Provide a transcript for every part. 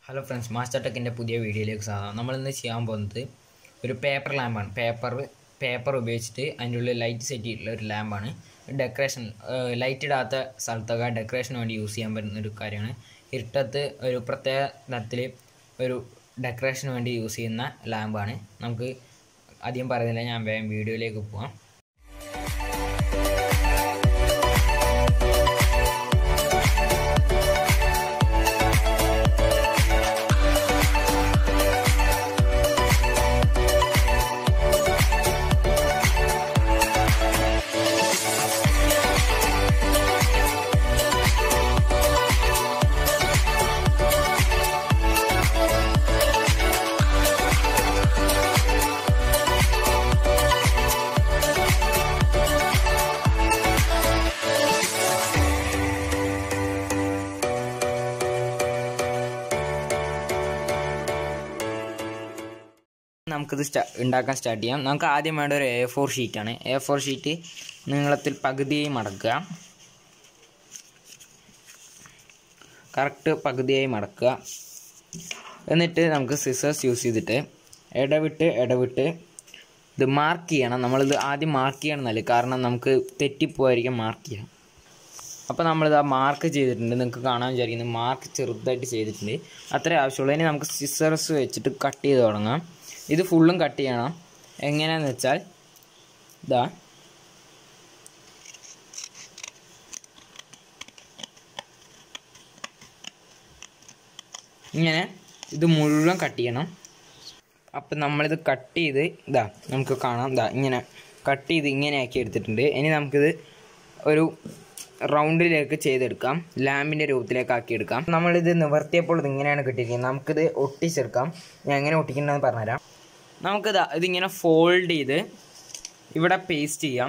hello friends master ടെക്കിൻ്റെ പുതിയ വീഡിയോയിലേക്ക് സ്വാഗതം നമ്മളിന്ന് ചെയ്യാൻ പോകുന്നത് ഒരു പേപ്പർ ലാമ്പാണ് പേപ്പർ പേപ്പർ ഉപയോഗിച്ചിട്ട് അതിൻ്റെ ഉള്ളിൽ ലൈറ്റ് സെറ്റ് ചെയ്തിട്ടുള്ള ഒരു ലാമ്പാണ് ഡെക്കറേഷൻ ലൈറ്റ് ഇടാത്ത സ്ഥലത്തൊക്കെ ഡെക്കറേഷന് വേണ്ടി യൂസ് ചെയ്യാൻ പറ്റുന്ന ഒരു കാര്യമാണ് ഇരുട്ടത്ത് ഒരു പ്രത്യേക തരത്തിൽ ഒരു ഡെക്കറേഷന് വേണ്ടി യൂസ് ചെയ്യുന്ന ലാമ്പാണ് നമുക്ക് അധികം പറയുന്നില്ല ഞാൻ വേഗം വീഡിയോയിലേക്ക് പോവാം നമുക്കിത് സ്റ്റാ ഉണ്ടാക്കാൻ സ്റ്റാർട്ട് ചെയ്യാം നമുക്ക് ആദ്യം വേണ്ട ഒരു എ ഫോർ ഷീറ്റാണ് എ ഫോർ ഷീറ്റ് നീളത്തിൽ പകുതിയായി മടക്കുക കറക്റ്റ് പകുതിയായി മടക്കുക എന്നിട്ട് നമുക്ക് സിസേഴ്സ് യൂസ് ചെയ്തിട്ട് ഇടവിട്ട് ഇടവിട്ട് ഇത് മാർക്ക് ചെയ്യണം നമ്മളിത് ആദ്യം മാർക്ക് ചെയ്യണം എന്നല്ല കാരണം നമുക്ക് തെറ്റിപ്പോയിരിക്കും മാർക്ക് ചെയ്യാം അപ്പോൾ നമ്മളിത് ആ മാർക്ക് ചെയ്തിട്ടുണ്ട് നിങ്ങൾക്ക് കാണാൻ വിചാരിക്കുന്നത് മാർക്ക് ചെറുതായിട്ട് ചെയ്തിട്ടുണ്ട് അത്രേ ആവശ്യമുള്ളൂ ഇനി നമുക്ക് സിസേഴ്സ് വെച്ചിട്ട് കട്ട് ചെയ്ത് തുടങ്ങാം ഇത് ഫുള്ളും കട്ട് ചെയ്യണം എങ്ങനെയാണെന്ന് വെച്ചാൽ ഇതാ ഇങ്ങനെ ഇത് മുഴുവൻ കട്ട് ചെയ്യണം അപ്പം നമ്മളിത് കട്ട് ചെയ്ത് ഇതാ നമുക്ക് കാണാം ഇതാ ഇങ്ങനെ കട്ട് ചെയ്ത് ഇങ്ങനെ ആക്കി എടുത്തിട്ടുണ്ട് ഇനി നമുക്കിത് ഒരു റൗണ്ടിലേക്ക് ചെയ്തെടുക്കാം ലാമ്പിൻ്റെ രൂപത്തിലേക്ക് ആക്കി എടുക്കാം നമ്മളിത് നിവർത്തിയപ്പോൾ ഇത് ഇങ്ങനെയാണ് കിട്ടിയിരിക്കുന്നത് നമുക്കിത് ഒട്ടിച്ചെടുക്കാം ഞാൻ എങ്ങനെ ഒട്ടിക്കേണ്ടതെന്ന് പറഞ്ഞുതരാം നമുക്കിത് ഇതിങ്ങനെ ഫോൾഡ് ചെയ്ത് ഇവിടെ പേസ്റ്റ് ചെയ്യാം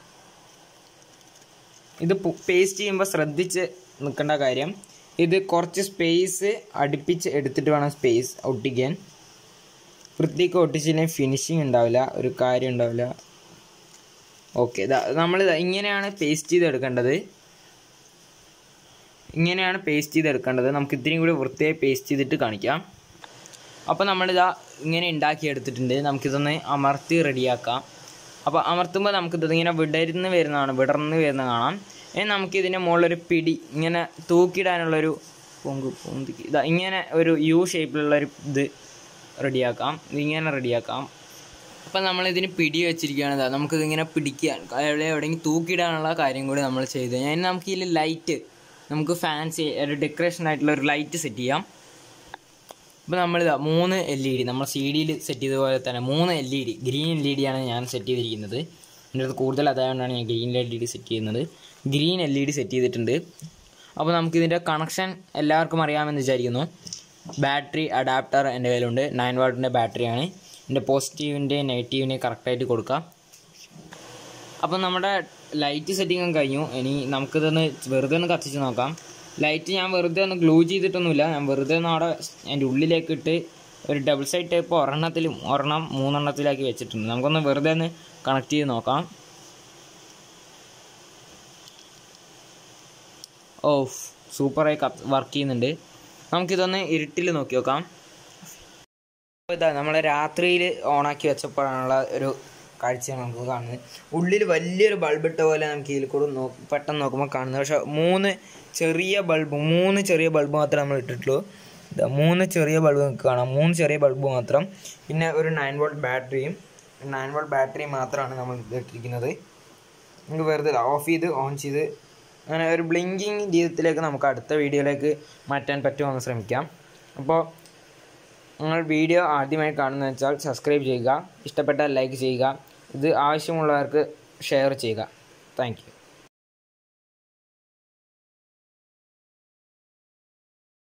ഇത് പേസ്റ്റ് ചെയ്യുമ്പോൾ ശ്രദ്ധിച്ച് നിൽക്കേണ്ട കാര്യം ഇത് കുറച്ച് സ്പേസ് അടുപ്പിച്ച് എടുത്തിട്ട് വേണം സ്പേസ് ഒട്ടിക്കാൻ വൃത്തിക്ക് ഒട്ടിച്ചില്ലെങ്കിൽ ഫിനിഷിങ് ഉണ്ടാവില്ല ഒരു കാര്യം ഉണ്ടാവില്ല ഓക്കെ നമ്മൾ ഇങ്ങനെയാണ് പേസ്റ്റ് ചെയ്തെടുക്കേണ്ടത് ഇങ്ങനെയാണ് പേസ്റ്റ് ചെയ്തെടുക്കേണ്ടത് നമുക്ക് ഇത്രയും കൂടി വൃത്തിയായി പേസ്റ്റ് ചെയ്തിട്ട് കാണിക്കാം അപ്പോൾ നമ്മളിതാ ഇങ്ങനെ ഉണ്ടാക്കിയെടുത്തിട്ടുണ്ട് നമുക്കിതൊന്ന് അമർത്തി റെഡിയാക്കാം അപ്പോൾ അമർത്തുമ്പോൾ നമുക്കിത് ഇങ്ങനെ വിടരുന്ന് വരുന്നതാണ് വിടർന്ന് വരുന്ന കാണാം ഇനി നമുക്കിതിൻ്റെ മുകളിലൊരു പിടി ഇങ്ങനെ തൂക്കിയിടാനുള്ളൊരു പൊങ്ക് പൊന്തി ഇതാ ഇങ്ങനെ ഒരു യു ഷേപ്പിലുള്ളൊരു ഇത് റെഡിയാക്കാം ഇതിങ്ങനെ റെഡിയാക്കാം അപ്പം നമ്മളിതിന് പിടി വെച്ചിരിക്കുകയാണ് ഇതാ നമുക്കിതിങ്ങനെ പിടിക്കാൻ എവിടെ എവിടെയെങ്കിലും തൂക്കിയിടാനുള്ള കാര്യം കൂടി നമ്മൾ ചെയ്ത് കഴിഞ്ഞാൽ ഇനി നമുക്ക് ഇതിൽ ലൈറ്റ് നമുക്ക് ഫാൻസി ഒരു ഡെക്കറേഷൻ ആയിട്ടുള്ള ഒരു ലൈറ്റ് സെറ്റ് ചെയ്യാം അപ്പോൾ നമ്മളിതാ മൂന്ന് എൽ ഇ ഡി നമ്മൾ സി ഡിയിൽ സെറ്റ് ചെയ്ത പോലെ തന്നെ മൂന്ന് L E D green L E D ആണ് ഞാൻ സെറ്റ് ചെയ്തിരിക്കുന്നത് എൻ്റെ അടുത്ത് കൂടുതൽ അതായതുകൊണ്ടാണ് ഞാൻ green L E D set ചെയ്യുന്നത് green L E D set ചെയ്തിട്ടുണ്ട് അപ്പോൾ നമുക്കിതിൻ്റെ കണക്ഷൻ എല്ലാവർക്കും അറിയാമെന്ന് വിചാരിക്കുന്നു ബാറ്ററി അഡാപ്റ്റർ എൻ്റെ കയ്യിലുണ്ട് നയൻ വാട്ടിൻ്റെ ബാറ്ററിയാണ് എൻ്റെ പോസിറ്റീവിൻ്റെ നെഗറ്റീവിനെ കറക്റ്റായിട്ട് കൊടുക്കാം അപ്പോൾ നമ്മുടെ ലൈറ്റ് സെറ്റിങ്ങും കഴിഞ്ഞു ഇനി നമുക്കിതൊന്ന് വെറുതെ ഒന്ന് കത്തിച്ച് നോക്കാം ലൈറ്റ് ഞാൻ വെറുതെ ഒന്ന് ഗ്ലൂ ചെയ്തിട്ടൊന്നുമില്ല ഞാൻ വെറുതെ ഒന്ന് അവിടെ എൻ്റെ ഉള്ളിലേക്ക് ഇട്ട് ഒരു ഡബിൾ സൈഡ് ടൈപ്പ് ഒരെണ്ണത്തിൽ ഒരെണ്ണം മൂന്നെണ്ണത്തിലാക്കി വെച്ചിട്ടുണ്ട് നമുക്കൊന്ന് വെറുതെ ഒന്ന് കണക്ട് ചെയ്ത് നോക്കാം ഓ സൂപ്പറായി കത്ത് വർക്ക് ചെയ്യുന്നുണ്ട് നമുക്കിതൊന്ന് ഇരുട്ടിൽ നോക്കി നോക്കാം ഇതാ നമ്മൾ രാത്രിയിൽ ഓണാക്കി വെച്ചപ്പോഴാണുള്ള ഒരു കാഴ്ചയാണ് നമുക്ക് കാണുന്നത് ഉള്ളിൽ വലിയൊരു ബൾബ് ഇട്ട പോലെ നമുക്ക് ഇതിൽ കൂടെ നോ പെട്ടെന്ന് നോക്കുമ്പോൾ കാണുന്നത് പക്ഷേ മൂന്ന് ചെറിയ ബൾബ് മൂന്ന് ചെറിയ ബൾബ് മാത്രമേ നമ്മൾ ഇട്ടിട്ടുള്ളൂ ഇതാ മൂന്ന് ചെറിയ ബൾബ് നമുക്ക് കാണാം മൂന്ന് ചെറിയ ബൾബ് മാത്രം പിന്നെ ഒരു നയൻ വോൾട്ട് ബാറ്ററിയും നയൻ വോൾട്ട് ബാറ്ററി മാത്രമാണ് നമ്മൾ ഇട്ടിരിക്കുന്നത് നമുക്ക് വെറുതെ ഓഫ് ചെയ്ത് ഓൺ ചെയ്ത് അങ്ങനെ ഒരു ബ്ലിങ്കിങ് ജീവിതത്തിലേക്ക് നമുക്ക് അടുത്ത വീഡിയോയിലേക്ക് മാറ്റാൻ പറ്റുമോ എന്ന് ശ്രമിക്കാം അപ്പോൾ നിങ്ങൾ വീഡിയോ ആദ്യമായി കാണുന്നത് വെച്ചാൽ സബ്സ്ക്രൈബ് ചെയ്യുക ഇഷ്ടപ്പെട്ടാൽ ലൈക്ക് ചെയ്യുക ഇത് ആവശ്യമുള്ളവർക്ക് ഷെയർ ചെയ്യുക താങ്ക്